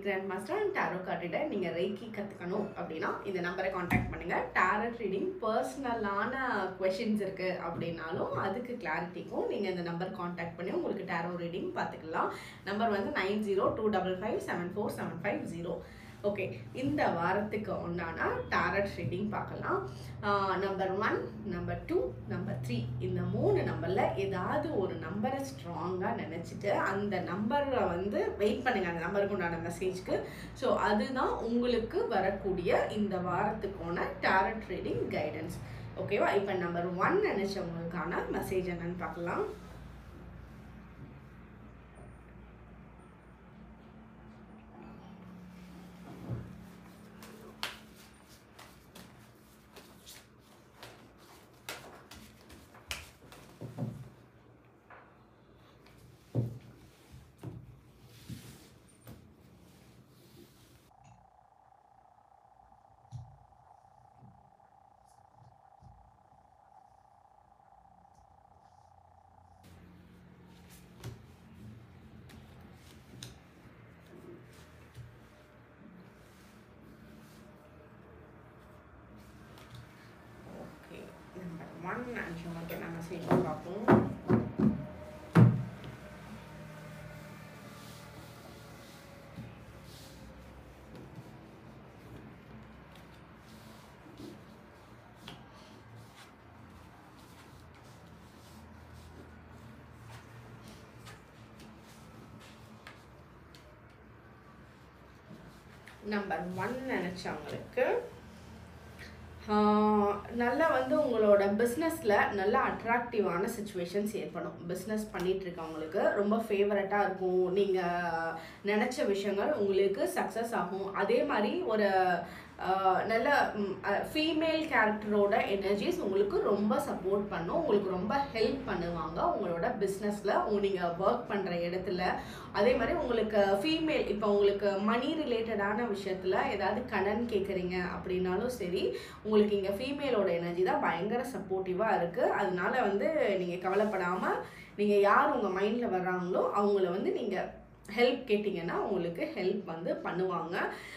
grand master and tarot கார்டிட நீங்கள் reiki கற்றுக்கணும் அப்படின்னா இந்த நம்பரை காண்டாக்ட் பண்ணுங்கள் டாரட் ரீடிங் பர்சனலான கொஷின்ஸ் இருக்குது அப்படின்னாலும் அதுக்கு கிளாரிட்டிக்கும் நீங்கள் இந்த நம்பர் காண்டாக்ட் பண்ணி உங்களுக்கு டாரோ ரீடிங் பார்த்துக்கலாம் நம்பர் வந்து nine zero two double five seven four seven five zero okay இந்த வாரத்துக்கு உண்டான டாரட் ரீடிங் பார்க்கலாம் number one number two number three இந்த மூணு நம்பரில் ஏதாவது ஒரு நம்பரை ஸ்ட்ராங்காக நினச்சிட்டு அந்த நம்பரை வந்து வெயிட் பண்ணுங்கள் அந்த நம்பருக்கு உண்டான மெசேஜ்க்கு ஸோ அதுதான் உங்களுக்கு வரக்கூடிய இந்த வாரத்துக்கான டாரட் ரீடிங் கைடன்ஸ் ஓகேவா இப்போ நம்பர் ஒன் நினச்சவங்களுக்கான மெசேஜ் என்னன்னு பார்க்கலாம் ஓகே நம்பர் ஒன் நினச்சவங்களுக்கு என்ன மெசேஜ் பார்ப்போம் நம்பர் ஒன் நினச்சவங்களுக்கு ஆஹ் நல்லா வந்து உங்களோட பிஸ்னஸில் நல்ல அட்ராக்டிவான சுச்சுவேஷன்ஸ் ஏற்படும் பிஸ்னஸ் பண்ணிட்டு இருக்கவங்களுக்கு ரொம்ப ஃபேவரட்டாக இருக்கும் நீங்கள் நினச்ச விஷயங்கள் உங்களுக்கு சக்ஸஸ் ஆகும் அதே மாதிரி ஒரு ஆஹ் நல்ல ஃபீமேல் கேரக்டரோட எனர்ஜிஸ் உங்களுக்கு ரொம்ப சப்போர்ட் பண்ணும் உங்களுக்கு ரொம்ப ஹெல்ப் பண்ணுவாங்க உங்களோட பிஸ்னஸில் நீங்கள் ஒர்க் பண்ணுற இடத்துல அதே மாதிரி உங்களுக்கு ஃபீமேல் இப்போ உங்களுக்கு மணி ரிலேட்டடான விஷயத்தில் ஏதாவது கடன் கேட்குறீங்க அப்படின்னாலும் சரி உங்களுக்கு இங்கே ஃபீமேலோட எனர்ஜி தான் பயங்கர சப்போர்ட்டிவாக இருக்குது அதனால வந்து நீங்கள் கவலைப்படாமல் நீங்கள் யார் உங்கள் மைண்டில் வர்றாங்களோ அவங்கள வந்து நீங்கள் ஹெல்ப் கேட்டிங்கன்னா உங்களுக்கு ஹெல்ப் வந்து பண்ணுவாங்க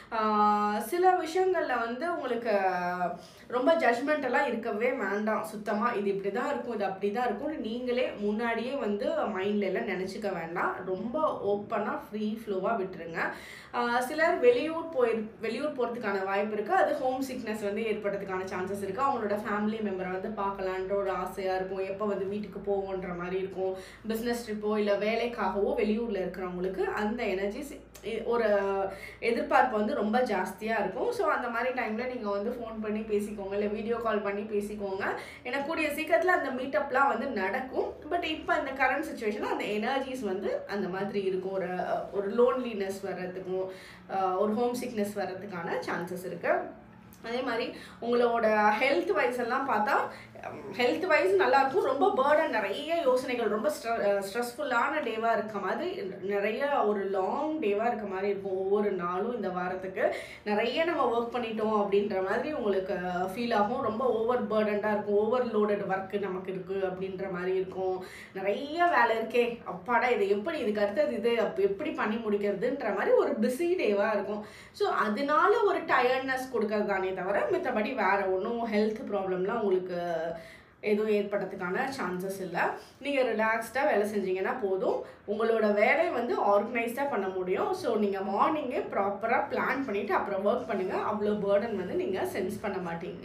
ஆஹ் சில விஷயங்களில் வந்து உங்களுக்கு ரொம்ப ஜட்ஜ்மெண்டெல்லாம் இருக்கவே வேண்டாம் சுத்தமாக இது இப்படி தான் இருக்கும் இது அப்படி தான் இருக்கும்னு நீங்களே முன்னாடியே வந்து மைண்டில் எல்லாம் நினச்சிக்க வேண்டாம் ரொம்ப ஓப்பனாக ஃப்ரீ ஃப்ளோவாக விட்டுருங்க ஆஹ் சிலர் வெளியூர் போய் வெளியூர் போகிறதுக்கான வாய்ப்பு இருக்குது அது ஹோம் சிக்னஸ் வந்து ஏற்படுறதுக்கான சான்சஸ் இருக்குது அவங்களோட ஃபேமிலி மெம்பரை வந்து பார்க்கலான்ற ஒரு ஆசையாக இருக்கும் எப்போ வந்து வீட்டுக்கு போவோன்ற மாதிரி இருக்கும் பிஸ்னஸ் ட்ரிப்போ இல்லை வேலைக்காகவோ வெளியூரில் இருக்கிறவங்களுக்கு அந்த எனர்ஜிஸ் ஒரு எதிர்பார்ப்பு வந்து ரொம்ப ஜாஸ்தியாக இருக்கும் ஸோ அந்த மாதிரி டைமில் நீங்கள் வந்து ஃபோன் பண்ணி பேசிக்கோங்க இல்லை வீடியோ கால் பண்ணி பேசிக்கோங்க ஏன்னா கூடிய சீக்கிரத்தில் அந்த மீட்டப்லாம் வந்து நடக்கும் பட் இப்போ இந்த கரண்ட் சுச்சுவேஷனில் அந்த எனர்ஜிஸ் வந்து அந்த மாதிரி இருக்கும் ஒரு ஒரு லோன்லினஸ் வர்றதுக்கும் ஆஹ் ஒரு ஹோம் சிக்னஸ் வர்றதுக்கான சான்சஸ் இருக்குது அதே மாதிரி உங்களோட ஹெல்த் வைஸ் எல்லாம் பார்த்தா ஹெல்த் வைஸ் நல்லாயிருக்கும் ரொம்ப பேர்டன் நிறைய யோசனைகள் ரொம்ப ஸ்ட்ரெஸ்ஃபுல்லான டேவாக இருக்க மாதிரி நிறைய ஒரு லாங் டேவாக இருக்க மாதிரி இருக்கும் ஒவ்வொரு நாளும் இந்த வாரத்துக்கு நிறைய நம்ம ஒர்க் பண்ணிட்டோம் அப்படின்ற மாதிரி உங்களுக்கு ஃபீல் ஆகும் ரொம்ப ஓவர் பேர்டண்டாக இருக்கும் ஓவர் லோடட் ஒர்க்கு நமக்கு இருக்குது அப்படின்ற மாதிரி இருக்கும் நிறைய வேலை இருக்கே அப்பாடா இது எப்படி இதுக்கு அடுத்தது இது அப்போ எப்படி பண்ணி முடிக்கிறதுன்ற மாதிரி ஒரு பிஸி டேவாக இருக்கும் ஸோ அதனால ஒரு டயர்ட்னஸ் கொடுக்கறது தானே தவிர மற்றபடி வேறு ஒன்றும் ஹெல்த் ப்ராப்ளம்லாம் உங்களுக்கு எதுவும் ஏற்படுறதுக்கான சான்சஸ் இல்லை நீங்கள் ரிலாக்ஸ்டாக வேலை செஞ்சீங்கன்னா போதும் உங்களோட வேலையை வந்து ஆர்கனைஸ்டாக பண்ண முடியும் ஸோ நீங்கள் மார்னிங்கே ப்ராப்பராக பிளான் பண்ணிவிட்டு அப்புறம் ஒர்க் பண்ணுங்கள் அவ்வளோ பேர்டன் வந்து நீங்கள் சென்ஸ் பண்ண மாட்டீங்க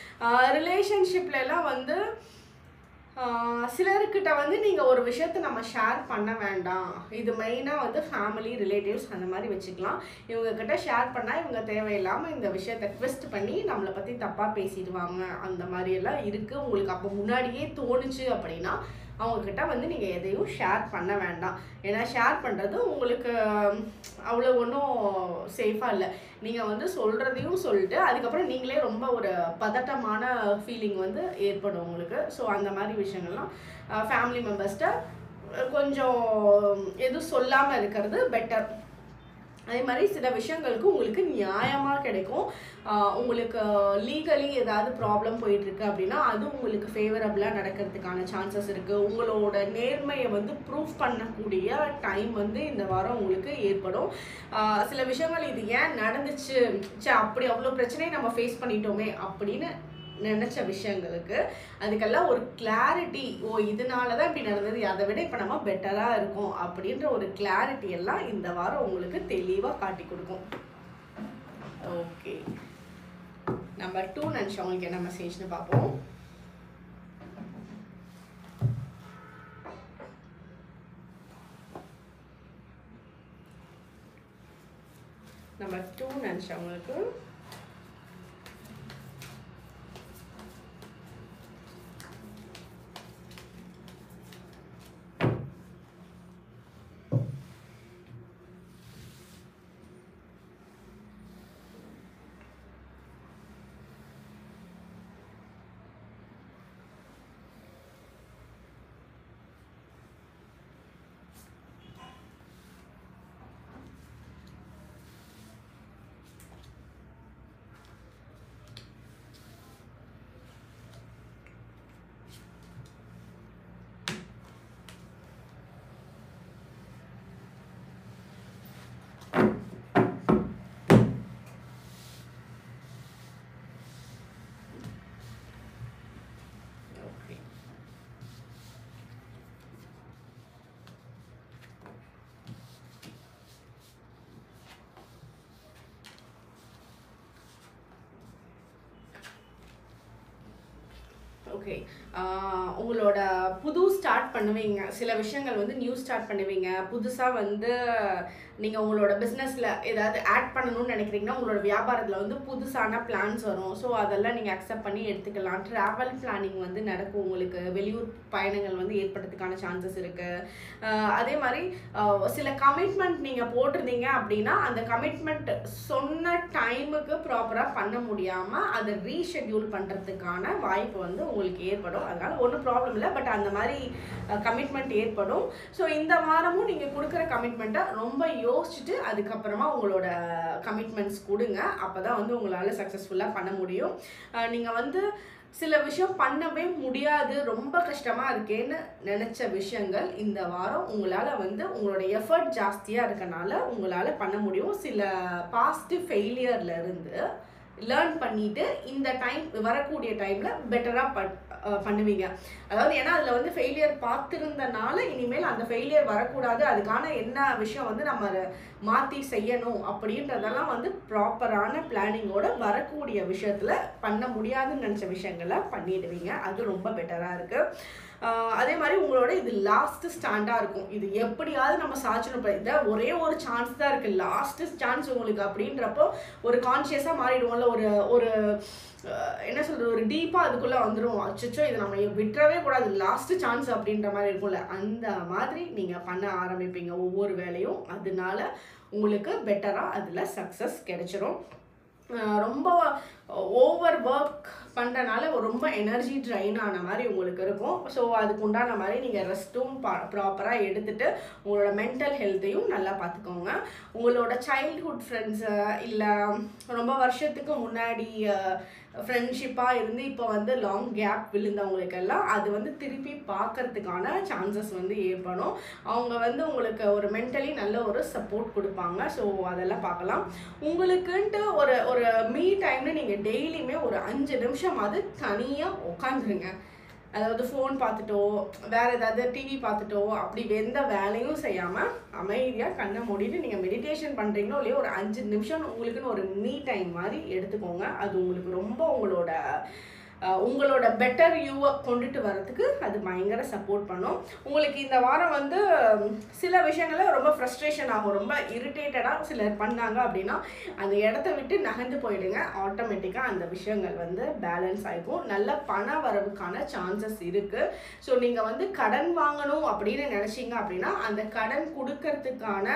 ரிலேஷன்ஷிப்லலாம் வந்து ஆஹ் சிலர்கிட்ட வந்து நீங்கள் ஒரு விஷயத்த நம்ம ஷேர் பண்ண வேண்டாம் இது மெயினாக வந்து ஃபேமிலி ரிலேட்டிவ்ஸ் அந்த மாதிரி வச்சுக்கலாம் இவங்க கிட்ட ஷேர் பண்ணால் இவங்க தேவையில்லாமல் இந்த விஷயத்த ட்விஸ்ட் பண்ணி நம்மளை பற்றி தப்பாக பேசிடுவாங்க அந்த மாதிரியெல்லாம் இருக்குது உங்களுக்கு அப்போ முன்னாடியே தோணுச்சு அப்படின்னா அவங்கக்கிட்ட வந்து நீங்கள் எதையும் ஷேர் பண்ண வேண்டாம் ஏன்னா ஷேர் பண்ணுறது உங்களுக்கு அவ்வளோ ஒன்றும் சேஃபாக இல்லை நீங்கள் வந்து சொல்கிறதையும் சொல்லிட்டு அதுக்கப்புறம் நீங்களே ரொம்ப ஒரு பதட்டமான ஃபீலிங் வந்து ஏற்படும் உங்களுக்கு ஸோ அந்த மாதிரி விஷயங்கள்லாம் ஃபேமிலி மெம்பர்ஸ்கிட்ட கொஞ்சம் எதுவும் சொல்லாமல் இருக்கிறது பெட்டர் அதே மாதிரி சில விஷயங்களுக்கு உங்களுக்கு நியாயமாக கிடைக்கும் ஆஹ் உங்களுக்கு லீகலி ஏதாவது ப்ராப்ளம் போயிட்டு இருக்கு அப்படின்னா அது உங்களுக்கு ஃபேவரபிளாக நடக்கிறதுக்கான சான்சஸ் இருக்குது உங்களோட நேர்மையை வந்து ப்ரூஃப் பண்ணக்கூடிய டைம் வந்து இந்த வாரம் உங்களுக்கு ஏற்படும் ஆஹ் சில விஷயங்கள் இது ஏன் நடந்துச்சு ச்சே அப்படி அவ்வளோ பிரச்சனையை நம்ம ஃபேஸ் பண்ணிட்டோமே அப்படின்னு நினச்ச விஷயங்களுக்கு அதுக்கெல்லாம் ஒரு கிளாரிட்டி ஓ இதனால தான் இப்படி நடந்தது அதை விட இப்போ நம்ம பெட்டராக இருக்கோம் அப்படின்ற ஒரு கிளாரிட்டி எல்லாம் இந்த வாரம் உங்களுக்கு தெளிவாக காட்டி கொடுக்கும் ஓகே நம்பர் டூ நினச்சவங்களுக்கு என்ன மெசேஜ்னு பார்ப்போம் நம்பர் டூ நினச்சவங்களுக்கு ஓகே ஓகே உங்களோட புது ஸ்டார்ட் பண்ணுவீங்க சில விஷயங்கள் வந்து நியூ ஸ்டார்ட் பண்ணுவீங்க புதுசாக வந்து நீங்கள் உங்களோட பிஸ்னஸில் ஏதாவது ஆட் பண்ணணும்னு நினைக்கிறீங்கன்னா உங்களோட வியாபாரத்தில் வந்து புதுசான பிளான்ஸ் வரும் ஸோ அதெல்லாம் நீங்கள் அக்செப்ட் பண்ணி எடுத்துக்கலாம் ட்ராவல் பிளானிங் வந்து நடக்கும் உங்களுக்கு வெளியூர் பயணங்கள் வந்து ஏற்படுறதுக்கான சான்சஸ் இருக்குது அதே மாதிரி ஆஹ் சில கமிட்மெண்ட் நீங்கள் போட்டிருந்தீங்க அப்படின்னா அந்த கமிட்மெண்ட் சொன்ன டைமுக்கு ப்ராப்பராக பண்ண முடியாமல் அதை ரீஷெட்யூல் பண்ணுறதுக்கான வாய்ப்பு வந்து உங்களுக்கு ஏற்படும் அதனால ஒன்றும் ப்ராப்ளம் இல்லை பட் அந்த மாதிரி கமிட்மெண்ட் ஏற்படும் ஸோ இந்த வாரமும் நீங்கள் கொடுக்குற கமிட்மெண்ட்டை ரொம்ப யோசிச்சுட்டு அதுக்கப்புறமா உங்களோட கமிட்மெண்ட்ஸ் கொடுங்க அப்போ தான் வந்து உங்களால் சக்ஸஸ்ஃபுல்லாக பண்ண முடியும் நீங்கள் வந்து சில விஷயம் பண்ணவே முடியாது ரொம்ப கஷ்டமாக இருக்கேன்னு நினச்ச விஷயங்கள் இந்த வாரம் உங்களால் வந்து உங்களோட எஃபர்ட் ஜாஸ்தியாக இருக்கனால உங்களால் பண்ண முடியும் சில பாஸ்ட் ஃபெயிலியர்ல இருந்து லேர்ன் பண்ணிட்டு இந்த டைம் வரக்கூடிய டைமில் பெட்டராக பண் அஹ் பண்ணுவீங்க அதாவது ஏன்னா அதில் வந்து ஃபெயிலியர் பார்த்துருந்தனால இனிமேல் அந்த ஃபெயிலியர் வரக்கூடாது அதுக்கான என்ன விஷயம் வந்து நம்ம அதை மாற்றி செய்யணும் அப்படின்றதெல்லாம் வந்து ப்ராப்பரான பிளானிங்கோட வரக்கூடிய விஷயத்தில் பண்ண முடியாதுன்னு நினச்ச விஷயங்களை பண்ணிடுவீங்க அது ரொம்ப பெட்டராக இருக்குது அதே மாதிரி உங்களோட இது லாஸ்ட் ஸ்டாண்டாக இருக்கும் இது எப்படியாவது நம்ம சாதிச்சிடும் இப்போ இதை ஒரே ஒரு சான்ஸ் தான் இருக்குது லாஸ்ட் சான்ஸ் உங்களுக்கு அப்படின்றப்போ ஒரு கான்ஷியஸாக மாறிடுவோம்ல ஒரு ஒரு அஹ், என்ன சொல்கிறது ஒரு டீப்பாக அதுக்குள்ளே வந்துடும் அச்சச்சோ இது நம்ம விட்டுறவே கூடாது லாஸ்ட் சான்ஸ் அப்படின்ற மாதிரி இருக்கும்ல அந்த மாதிரி நீங்கள் பண்ண ஆரம்பிப்பீங்க ஒவ்வொரு வேலையும் அதனால உங்களுக்கு பெட்டராக அதில் சக்ஸஸ் கிடைச்சிரும் அஹ் ரொம்ப ஓவர் ஒர்க் பண்ணுறனால ரொம்ப எனர்ஜி ட்ரைன் ஆன மாதிரி உங்களுக்கு இருக்கும் ஸோ அதுக்கு உண்டான மாதிரி நீங்கள் ரெஸ்ட்டும் ப்ராப்பராக எடுத்துட்டு உங்களோட மென்டல் ஹெல்த்தையும் நல்லா பார்த்துக்கோங்க உங்களோட சைல்ட்ஹுட் ஃப்ரெண்ட்ஸு இல்லை ரொம்ப வருஷத்துக்கு முன்னாடி ஃப்ரெண்ட்ஷிப்பாக இருந்து இப்போ வந்து லாங் கேப் விழுந்தவங்களுக்கெல்லாம் அது வந்து திருப்பி பார்க்கறதுக்கான சான்சஸ் வந்து ஏற்படும் அவங்க வந்து உங்களுக்கு ஒரு மென்டலி நல்ல ஒரு சப்போர்ட் கொடுப்பாங்க ஸோ அதெல்லாம் பார்க்கலாம் உங்களுக்குன்ட்டு ஒரு ஒரு மீ டைம்னு நீங்கள் டெய்லியுமே ஒரு அஞ்சு நிமிஷம் அது தனியாக உட்காந்துருங்க அதாவது ஃபோன் பார்த்துட்டோ வேற ஏதாவது டிவி பார்த்துட்டோ அப்படி எந்த வேலையும் செய்யாமல் அமைதியாக கண்ணை மூடிட்டு நீங்கள் மெடிடேஷன் பண்ணுறீங்களோ இல்லையோ ஒரு அஞ்சு நிமிஷம் உங்களுக்குன்னு ஒரு மீ டைம் மாதிரி எடுத்துக்கோங்க அது உங்களுக்கு ரொம்ப உங்களோட அஹ், உங்களோட பெட்டர் யூவை கொண்டுட்டு வரதுக்கு அது பயங்கர சப்போர்ட் பண்ணும் உங்களுக்கு இந்த வாரம் வந்து உம், சில விஷயங்கள்ல ரொம்ப ஃப்ரஸ்ட்ரேஷன் ஆகும் ரொம்ப இரிட்டேட்டடாக சிலர் பண்ணாங்க அப்படின்னா அந்த இடத்த விட்டு நகர்ந்து போயிடுங்க ஆட்டோமேட்டிக்காக அந்த விஷயங்கள் வந்து பேலன்ஸ் ஆகிக்கும் நல்ல பண வரவுக்கான சான்சஸ் இருக்குது ஸோ நீங்கள் வந்து கடன் வாங்கணும் அப்படின்னு நினச்சிங்க அப்படின்னா அந்த கடன் கொடுக்கறதுக்கான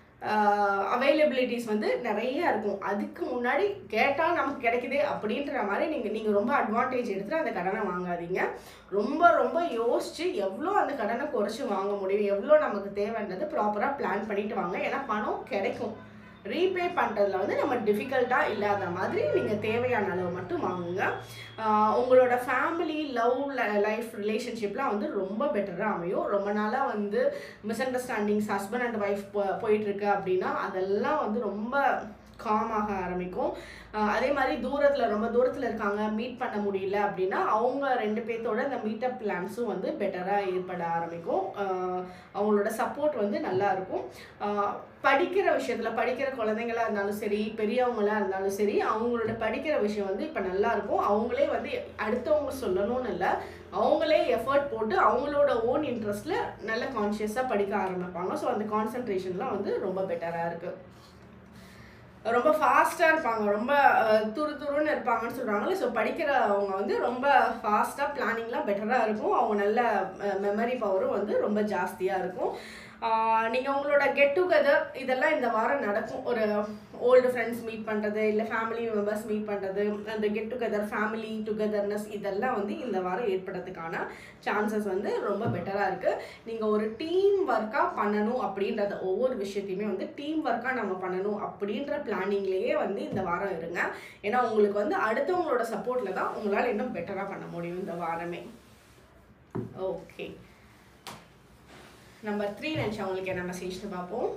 அவைலபிலிட்டிஸ் வந்து நிறைய இருக்கும் அதுக்கு முன்னாடி கேட்டால் நமக்கு கிடைக்குது அப்படின்ற மாதிரி நீங்கள் நீங்கள் ரொம்ப அட்வான்டேஜ் எடுத்துட்டு அந்த கடனை வாங்காதீங்க ரொம்ப ரொம்ப யோசிச்சு எவ்வளோ அந்த கடனை குறைச்சி வாங்க முடியும் எவ்வளோ நமக்கு தேவைன்றது ப்ராப்பராக பிளான் பண்ணிட்டு வாங்க ஏன்னா பணம் கிடைக்கும் ரீபே பண்ணுறதுல வந்து நம்ம டிஃபிகல்ட்டாக இல்லாத மாதிரி நீங்கள் தேவையான அளவு மட்டும் வாங்குங்க ஆஹ் உங்களோட ஃபேமிலி லவ் லைஃப் ரிலேஷன்ஷிப்லாம் வந்து ரொம்ப பெட்டராக அமையும் ரொம்ப நாளாக வந்து misunderstandings husband and wife போயிட்டுருக்கு அப்படின்னா அதெல்லாம் வந்து ரொம்ப காமாக ஆரம்பிக்கும் ஆஹ் அதே மாதிரி தூரத்தில் ரொம்ப தூரத்தில் இருக்காங்க மீட் பண்ண முடியல அப்படின்னா அவங்க ரெண்டு பேர்த்தோட இந்த மீட்டப் பிளான்ஸும் வந்து பெட்டராக ஏற்பட ஆரம்பிக்கும் ஆஹ் அவங்களோட சப்போர்ட் வந்து நல்லா இருக்கும் ஆஹ் படிக்கிற விஷயத்தில் படிக்கிற குழந்தைங்களா இருந்தாலும் சரி பெரியவங்களா இருந்தாலும் சரி அவங்களோட படிக்கிற விஷயம் வந்து இப்போ நல்லா இருக்கும் அவங்களே வந்து அடுத்தவங்க சொல்லணும்னு இல்லை அவங்களே எஃபர்ட் போட்டு அவங்களோட ஓன் இன்ட்ரெஸ்ட்டில் நல்ல கான்ஷியஸாக படிக்க ஆரம்பிப்பாங்க ஸோ அந்த கான்சன்ட்ரேஷன்லாம் வந்து ரொம்ப பெட்டராக இருக்குது ரொம்ப ஃபாஸ்ட்டாக இருப்பாங்க ரொம்ப அஹ், துரு துருன்னு இருப்பாங்கன்னு சொல்கிறாங்களே ஸோ படிக்கிறவங்க வந்து ரொம்ப ஃபாஸ்ட்டாக பிளானிங்லாம் பெட்டராக இருக்கும் அவங்க நல்ல மெமரி பவரும் வந்து ரொம்ப ஜாஸ்தியாக இருக்கும் நீங்கள் உங்களோட கெட் டுகெதர் இதெல்லாம் இந்த வாரம் நடக்கும் ஒரு ஓல்டு ஃப்ரெண்ட்ஸ் மீட் பண்ணுறது இல்லை ஃபேமிலி மெம்பர்ஸ் மீட் பண்ணுறது அந்த கெட் டுகெதர் ஃபேமிலி டுகெதர்னஸ் இதெல்லாம் வந்து இந்த வாரம் ஏற்படுறதுக்கான சான்சஸ் வந்து ரொம்ப பெட்டராக இருக்குது நீங்கள் ஒரு டீம் ஒர்க்காக பண்ணணும் அப்படின்றத ஒவ்வொரு விஷயத்தையுமே வந்து டீம் ஒர்க்காக நம்ம பண்ணணும் அப்படின்ற பிளானிங்லேயே வந்து இந்த வாரம் இருங்க ஏன்னா உங்களுக்கு வந்து அடுத்தவங்களோட சப்போர்ட்டில் தான் உங்களால் இன்னும் பெட்டராக பண்ண முடியும் இந்த வாரமே ஓகே நம்பர் த்ரீ நினச்சா உங்களுக்கு என்ன மெசேஜ்னு பார்ப்போம்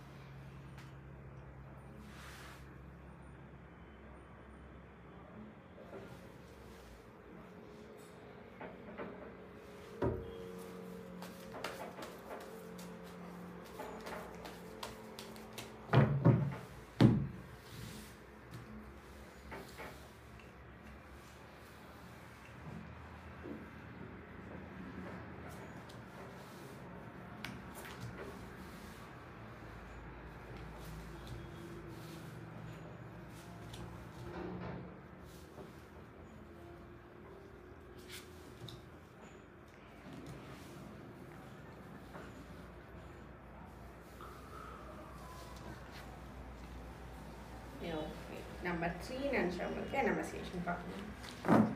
ஓகே நம்பர் த்ரீ நினச்சவங்களுக்கு என்ன மெசேஜ்னு பார்க்கணும்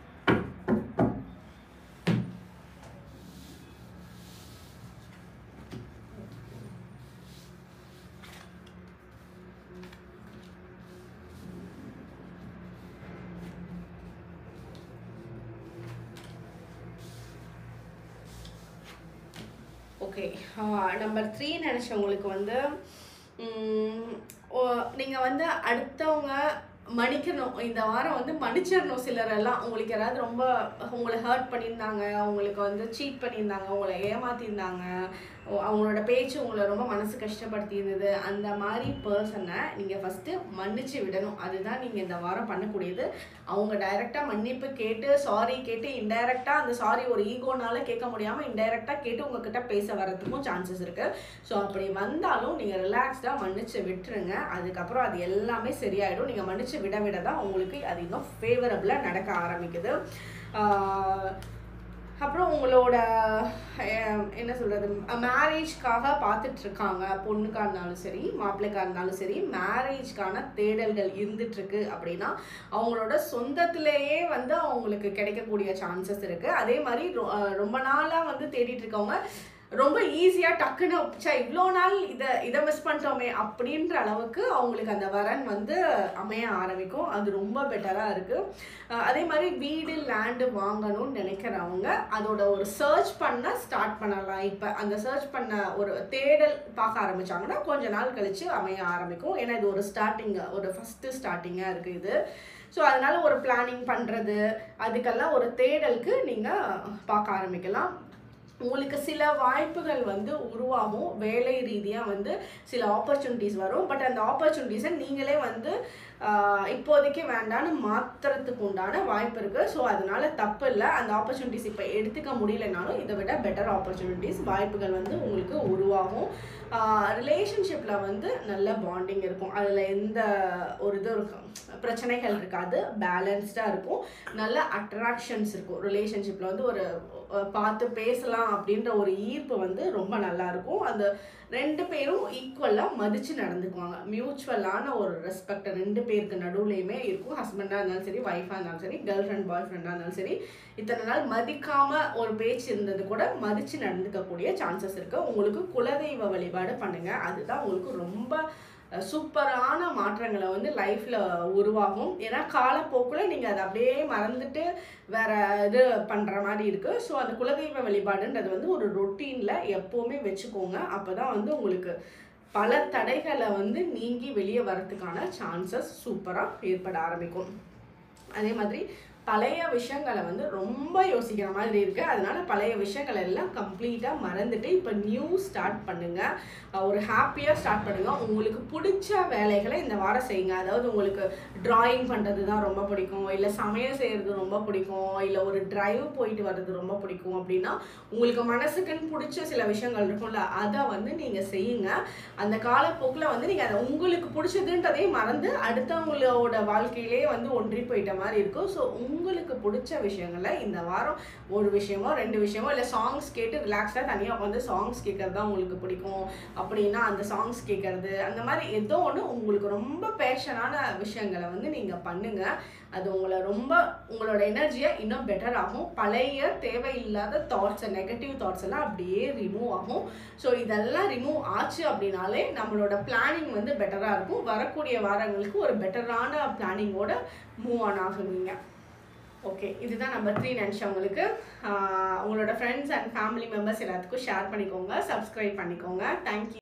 ஓகே நம்பர் த்ரீ நினச்சவங்களுக்கு வந்து நீங்கள் வந்து அடுத்தவங்க மன்னிக்கணும் இந்த வாரம் வந்து மன்னிச்சிடணும் சிலரெல்லாம் உங்களுக்கு யாராவது ரொம்ப உங்களை ஹர்ட் பண்ணியிருந்தாங்க உங்களுக்கு வந்து சீட் பண்ணியிருந்தாங்க உங்களை ஏமாத்தியிருந்தாங்க ஓ- அவங்களோட பேச்சு உங்களை ரொம்ப மனசு கஷ்டப்படுத்தி இருந்தது அந்த மாதிரி பர்சனை நீங்கள் ஃபஸ்ட்டு மன்னிச்சு விடணும் அதுதான் நீங்கள் இந்த வாரம் பண்ணக்கூடியது அவங்க டைரெக்டாக மன்னிப்பு கேட்டு சாரி கேட்டு இன்டைரக்டாக அந்த சாரி ஒரு ஈகோனால கேட்க முடியாமல் இன்டைரக்டாக கேட்டு உங்ககிட்ட பேச வரதுக்கும் சான்சஸ் இருக்குது ஸோ அப்படி வந்தாலும் நீங்கள் ரிலாக்ஸ்டாக மன்னிச்சு விட்டுருங்க அதுக்கப்புறம் அது எல்லாமே சரியாயிடும் நீங்கள் மன்னிச்சு விட விட தான் உங்களுக்கு அது இன்னும் ஃபேவரபுளாக நடக்க ஆரம்பிக்குது ஆஹ் அப்புறம் உங்களோட அஹ், என்ன சொல்கிறது மேரேஜ்க்காக பார்த்துட்டு இருக்காங்க பொண்ணுக்கா இருந்தாலும் சரி மாப்பிள்ளைக்கா இருந்தாலும் சரி மேரேஜ்க்கான தேடல்கள் இருந்துட்டு இருக்கு அப்படின்னா அவங்களோட சொந்தத்திலேயே வந்து அவங்களுக்கு கிடைக்கக்கூடிய சான்சஸ் இருக்கு அதே மாதிரி ரொ- அஹ், ரொம்ப நாளாக வந்து தேடிட்டு இருக்கவங்க ரொம்ப ஈஸியாக டக்குன்னு ச்சே இவ்வளோ நாள் இதை இதை மிஸ் பண்ணிட்டோமே அப்படின்ற அளவுக்கு அவங்களுக்கு அந்த வரன் வந்து அமைய ஆரம்பிக்கும் அது ரொம்ப பெட்டராக இருக்குது அதே மாதிரி வீடு லேண்டு வாங்கணும்னு நினைக்கிறவங்க அதோட ஒரு சர்ச் பண்ண ஸ்டார்ட் பண்ணலாம் இப்போ அந்த சர்ச் பண்ண ஒரு தேடல் பார்க்க ஆரம்பிச்சாங்கன்னா கொஞ்ச நாள் கழிச்சு அமைய ஆரம்பிக்கும் ஏன்னா இது ஒரு ஸ்டார்டிங் ஒரு ஃபஸ்ட்டு ஸ்டார்டிங்காக இருக்குது இது ஸோ அதனால ஒரு பிளானிங் பண்ணுறது அதுக்கெல்லாம் ஒரு தேடலுக்கு நீங்கள் பார்க்க ஆரம்பிக்கலாம் உங்களுக்கு சில வாய்ப்புகள் வந்து உருவாகும் வேலை ரீதியாக வந்து சில ஆப்பர்ச்சுனிட்டிஸ் வரும் பட் அந்த ஆப்பர்ச்சுனிட்டிஸை நீங்களே வந்து ஆஹ், இப்போதைக்கு வேண்டான்னு மாற்றுறதுக்கு உண்டான வாய்ப்பு இருக்குது ஸோ அதனால தப்பு இல்லை அந்த ஆப்பர்ச்சுனிட்டிஸ் இப்போ எடுத்துக்க முடியலனாலும் இதை விட பெட்டர் ஆப்பர்ச்சுனிட்டிஸ் வாய்ப்புகள் வந்து உங்களுக்கு உருவாகும் ரிலேஷன்ஷிப்பில் வந்து நல்ல பாண்டிங் இருக்கும் அதில் எந்த ஒரு இது இருக்கும் பிரச்சனைகள் இருக்காது பேலன்ஸ்டாக இருக்கும் நல்ல அட்ராக்ஷன்ஸ் இருக்கும் ரிலேஷன்ஷிப்பில் வந்து ஒரு அஹ், பார்த்து பேசலாம் அப்படின்ற ஒரு ஈர்ப்பு வந்து ரொம்ப நல்லா இருக்கும் அந்த ரெண்டு பேரும் ஈக்குவலாக மதித்து நடந்துக்குவாங்க மியூச்சுவலான ஒரு ரெஸ்பெக்ட் ரெண்டு பேருக்கு நடுவுலையுமே இருக்கும் ஹஸ்பண்டாக இருந்தாலும் சரி ஒய்ஃபாக இருந்தாலும் சரி கேர்ள் ஃப்ரெண்ட் பாய் ஃப்ரெண்டாக இருந்தாலும் சரி இத்தனை நாள் மதிக்காம ஒரு பேச்சு இருந்தது கூட மதித்து நடந்துக்கக்கூடிய சான்சஸ் இருக்குது உங்களுக்கு குலதெய்வ வழிபாடு பண்ணுங்க அதுதான் உங்களுக்கு ரொம்ப சூப்பரான மாற்றங்களை வந்து லைஃப்பில் உருவாகும் ஏன்னா காலப்போக்கில் நீங்கள் அதை அப்படியே மறந்துட்டு வேற இது பண்ணுற மாதிரி இருக்குது ஸோ அந்த குலதெய்வ வழிபாடுன்றது வந்து ஒரு ரொட்டீனில் எப்போவுமே வச்சுக்கோங்க அப்போ தான் வந்து உங்களுக்கு பல தடைகளை வந்து நீங்கி வெளியே வரதுக்கான சான்சஸ் சூப்பராக ஏற்பட ஆரம்பிக்கும் அதே மாதிரி பழைய விஷயங்களை வந்து ரொம்ப யோசிக்கிற மாதிரி இருக்கு அதனால பழைய விஷயங்கள் எல்லாம் கம்ப்ளீட்டாக மறந்துட்டு இப்போ நியூ ஸ்டார்ட் பண்ணுங்க அஹ் ஒரு ஹாப்பியாக ஸ்டார்ட் பண்ணுங்க உங்களுக்கு பிடிச்ச வேலைகளை இந்த வாரம் செய்யுங்க அதாவது உங்களுக்கு டிராயிங் பண்ணுறது தான் ரொம்ப பிடிக்கும் இல்லை சமையல் செய்கிறது ரொம்ப பிடிக்கும் இல்லை ஒரு டிரைவ் போயிட்டு வர்றது ரொம்ப பிடிக்கும் அப்படின்னா உங்களுக்கு மனசுக்குன்னு பிடிச்ச சில விஷயங்கள் இருக்கும்ல அதை வந்து நீங்கள் செய்யுங்க அந்த காலப்போக்கில் வந்து நீங்கள் அதை உங்களுக்கு பிடிச்சதுன்றதையும் மறந்து அடுத்தவங்களோட வாழ்க்கையிலே வந்து ஒன்றி போயிட்ட மாதிரி இருக்கும் ஸோ உங்களுக்கு பிடிச்ச விஷயங்களை இந்த வாரம் ஒரு விஷயமோ ரெண்டு விஷயமோ இல்லை சாங்ஸ் கேட்டு ரிலாக்ஸாக தனியாக உட்காந்து சாங்ஸ் கேட்கறது தான் உங்களுக்கு பிடிக்கும் அப்படின்னா அந்த சாங்ஸ் கேட்கறது அந்த மாதிரி ஏதோ ஒன்று உங்களுக்கு ரொம்ப பேஷனான விஷயங்களை வந்து நீங்கள் பண்ணுங்கள் அது உங்களை ரொம்ப உங்களோட எனர்ஜியை இன்னும் பெட்டர் ஆகும் பழைய தேவையில்லாத தாட்ஸ் நெகட்டிவ் தாட்ஸ் எல்லாம் அப்படியே ரிமூவ் ஆகும் ஸோ இதெல்லாம் ரிமூவ் ஆச்சு அப்படின்னாலே நம்மளோட பிளானிங் வந்து பெட்டராக இருக்கும் வரக்கூடிய வாரங்களுக்கு ஒரு பெட்டரான பிளானிங்கோட மூவ் ஆன் ஆகுவீங்க ஓகே இதுதான் நம்பர் த்ரீ நினச்சவங்களுக்கு உங்களோட ஃப்ரெண்ட்ஸ் அண்ட் ஃபேமிலி மெம்பர்ஸ் எல்லாத்துக்கும் ஷேர் பண்ணிக்கோங்க சப்ஸ்கிரைப் பண்ணிக்கோங்க தேங்க்யூ